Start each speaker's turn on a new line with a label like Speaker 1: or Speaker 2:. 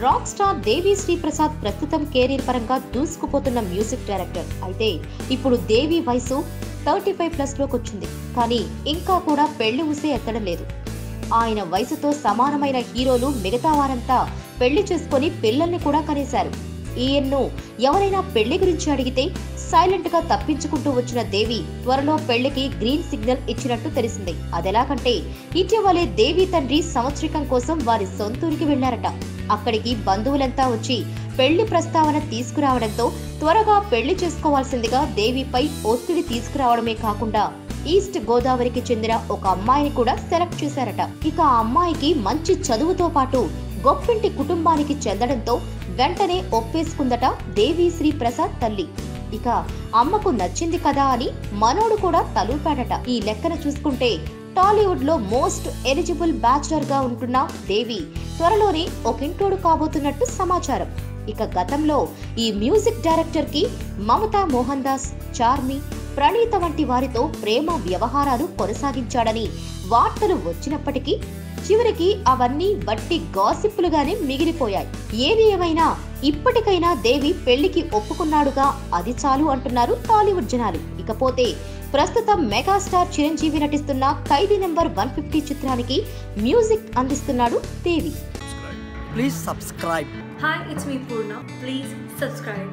Speaker 1: Rock star Devi Sri Prasad ప్రస్తుతం career పరంగా దూసుకుపోతున్న music director అయితే ఇప్పుడు దేవి వయసు థర్టీ ఫైవ్ ప్లస్ లోకి వచ్చింది కానీ ఇంకా కూడా పెళ్లి ఊసే ఎత్తడం లేదు ఆయన వయసుతో సమానమైన హీరోలు మిగతా వారంతా పెళ్లి చేసుకొని పిల్లల్ని కూడా కనేశారు ఈయన్ను ఎవరైనా పెళ్లి గురించి అడిగితే సైలెంట్ గా తప్పించుకుంటూ వచ్చిన దేవి త్వరలో పెళ్లికి గ్రీన్ సిగ్నల్ ఇచ్చినట్టు తెలిసింది అదెలాగంటే ఇటీవలే దేవి తండ్రి సంవత్సరికం కోసం వారి సొంతూరికి వెళ్లారట అక్కడికి బంధువులంతా వచ్చి పెళ్లి ప్రస్తావన తీసుకురావడంతో త్వరగా పెళ్లి చేసుకోవాల్సిందిగా దేవిపై ఒత్తిడి తీసుకురావడమే కాకుండా ఈస్ట్ గోదావరికి చెందిన ఒక అమ్మాయిని కూడా సెలెక్ట్ చేశారట ఇక ఆ అమ్మాయికి మంచి చదువుతో పాటు గొప్పింటి కుటుంబానికి చెందడంతో వెంటనే ఒప్పేసుకుందట దేవి శ్రీ ప్రసాద్ తల్లి ఇక అమ్మకు నచ్చింది కదా అని మనోడు కూడా తలూపాడట ఈ లెక్కన చూసుకుంటే టాలీవుడ్ లో మోస్ట్ ఎలిజిబుల్ బ్యాచులర్ గా ఉంటున్న దేవి త్వరలోనే ఒకింటోడు కాబోతున్నట్టు సమాచారం ఇక గతంలో ఈ మ్యూజిక్ డైరెక్టర్ కి మమతా మోహన్ దాస్ చార్మి ప్రణీత వంటి వారితో ప్రేమ వ్యవహారాలు కొనసాగించాడని వార్తలు వచ్చినప్పటికీ చివరికి అవన్నీ వట్టి గాసిప్పులుగానే మిగిలిపోయాయి ఏది ఏమైనా ఇప్పటికైనా దేవి పెళ్లికి ఒప్పుకున్నాడుగా అది చాలు అంటున్నారు టాలీవుడ్ జనాలు ఇకపోతే ప్రస్తుతం మెగాస్టార్ చిరంజీవి నటిస్తున్న ఖైదీ నెంబర్ వన్ ఫిఫ్టీ చిత్రానికి మ్యూజిక్ అందిస్తున్నాడు Devi
Speaker 2: Please subscribe.
Speaker 3: Hi, it's me Purna. Please subscribe.